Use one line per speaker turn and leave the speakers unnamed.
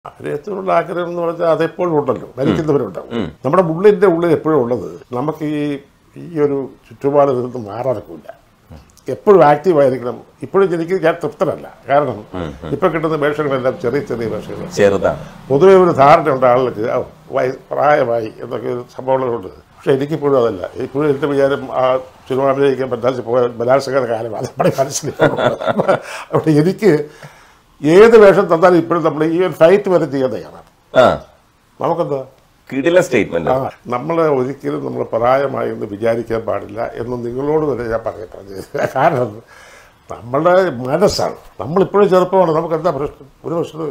അഭിനയത്തിനുള്ള ആഗ്രഹം എന്ന് പറഞ്ഞാൽ അതെപ്പോഴും ഉണ്ടല്ലോ മരിക്കുന്നവരുണ്ടാവും നമ്മുടെ ഉള്ളിന്റെ ഉള്ളിൽ എപ്പോഴും ഉള്ളത് നമുക്ക് ഈ ഈ ഒരു ചുറ്റുപാടിൽ നിന്ന് മാറാനൊക്കില്ല എപ്പോഴും ആക്റ്റീവ് ആയിരിക്കണം ഇപ്പോഴും എനിക്ക് ഞാൻ തൃപ്തനല്ല കാരണം ഇപ്പൊ കിട്ടുന്ന വേഷങ്ങളെല്ലാം ചെറിയ ചെറിയ വേഷങ്ങൾ
ചെറുതാണ്
പൊതുവെ ഒരു ധാരണയുണ്ട് ആളുകൾക്ക് ആ, വയ- പ്രായമായി എന്നൊക്കെ ഒരു സംഭവങ്ങളുണ്ട് പക്ഷെ എനിക്കിപ്പോഴും അതല്ല ഇപ്പോഴും എൻ്റെ വിചാരം ആ സിനിമ അഭിനയിക്കാൻ പറ്റാതെ പോയ ബലാത്സംഗ കാലം അത് നമ്മുടെ മനസ്സിലാവും അവിടെ എനിക്ക് ഏത് വേഷം തന്നാലും ഇപ്പോഴും നമ്മൾ ഈ ഒരു ഫൈറ്റ് വരെ ചെയ്യാൻ തയ്യാറാണ്
ആ
നമുക്കെന്താ
കിടില സ്റ്റേറ്റ്മെന്റ്
ആ നമ്മൾ ഒരിക്കലും നമ്മൾ പ്രായമായി എന്ന് വിചാരിക്കാൻ പാടില്ല എന്ന് നിങ്ങളോട് വരെ ഞാൻ പറയട്ടെ കാരണം നമ്മളുടെ മനസ്സാണ് നമ്മളിപ്പോഴും ചെറുപ്പമാണ് നമുക്ക് എന്താ പ്രശ്നം ഒരു പ്രശ്നവും